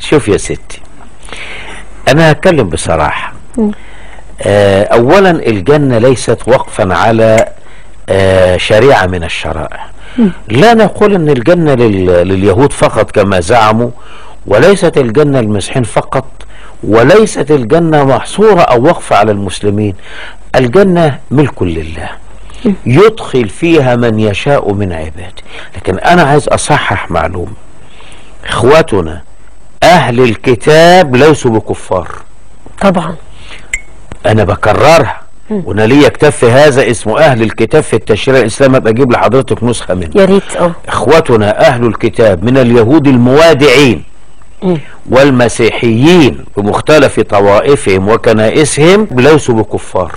شوف يا ستي انا هتكلم بصراحة آه اولا الجنة ليست وقفا على آه شريعة من الشرائع لا نقول ان الجنة لل... لليهود فقط كما زعموا وليست الجنة للمسيحيين فقط وليست الجنة محصورة او وقفة على المسلمين الجنة ملك لله يدخل فيها من يشاء من عباده لكن انا عايز اصحح معلومة اخواتنا اهل الكتاب ليسوا بكفار طبعا انا بكررها وانا ليا كتاب في هذا اسمه اهل الكتاب في التشريع الاسلامي ابقى اجيب لحضرتك نسخه منه يا ريت اه اخوتنا اهل الكتاب من اليهود الموادعين والمسيحيين بمختلف طوائفهم وكنائسهم ليسوا بكفار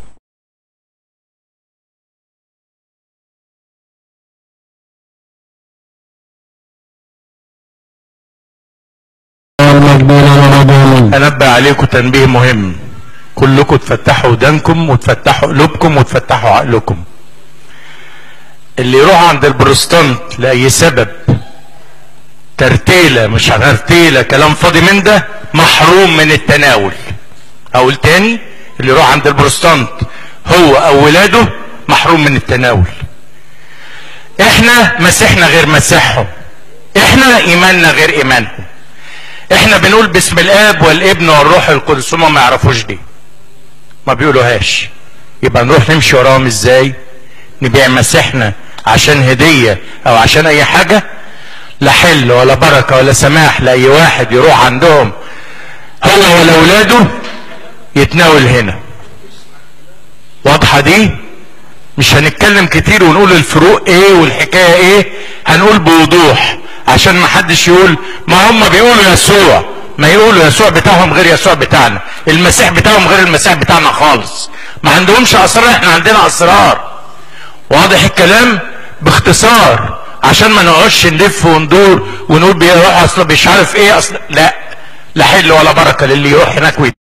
انبه عليكم تنبيه مهم كلكم تفتحوا ودانكم وتفتحوا قلوبكم وتفتحوا عقلكم اللي يروح عند البروستانت لاي سبب ترتيله مش ترتيله كلام فاضي من ده محروم من التناول اقول تاني اللي يروح عند البروستانت هو او ولاده محروم من التناول احنا مسيحنا غير مسيحهم احنا ايماننا غير ايمانهم احنا بنقول باسم الاب والابن والروح القدس هما ما يعرفوش دي ما بيقولوهاش يبقى نروح نمشي وراهم ازاي نبيع مسيحنا عشان هدية او عشان اي حاجة لا حل ولا بركة ولا سماح لاي واحد يروح عندهم هو ولا اولاده يتناول هنا واضحة دي مش هنتكلم كتير ونقول الفروق ايه والحكاية ايه هنقول بوضوح عشان ما حدش يقول ما هم بيقولوا يسوع ما يقولوا يسوع بتاعهم غير يسوع بتاعنا المسيح بتاعهم غير المسيح بتاعنا خالص ما عندهمش اسرار احنا عندنا اسرار واضح الكلام باختصار عشان ما نقعدش نلف وندور ونقول بيروح اصل مش عارف ايه اصل لا لا حل ولا بركه للي يروح هناك ويت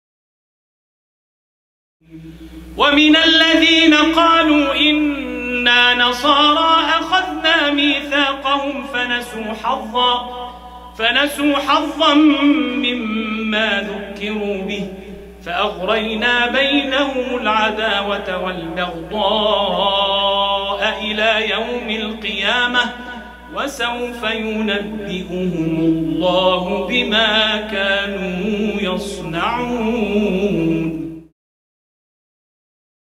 ومن الذين قالوا إنا نصارى أخذنا ميثاقهم فنسوا حظا فنسوا حظا مما ذكروا به فأغرينا بينهم العداوة والبغضاء إلى يوم القيامة وسوف ينبئهم الله بما كانوا يصنعون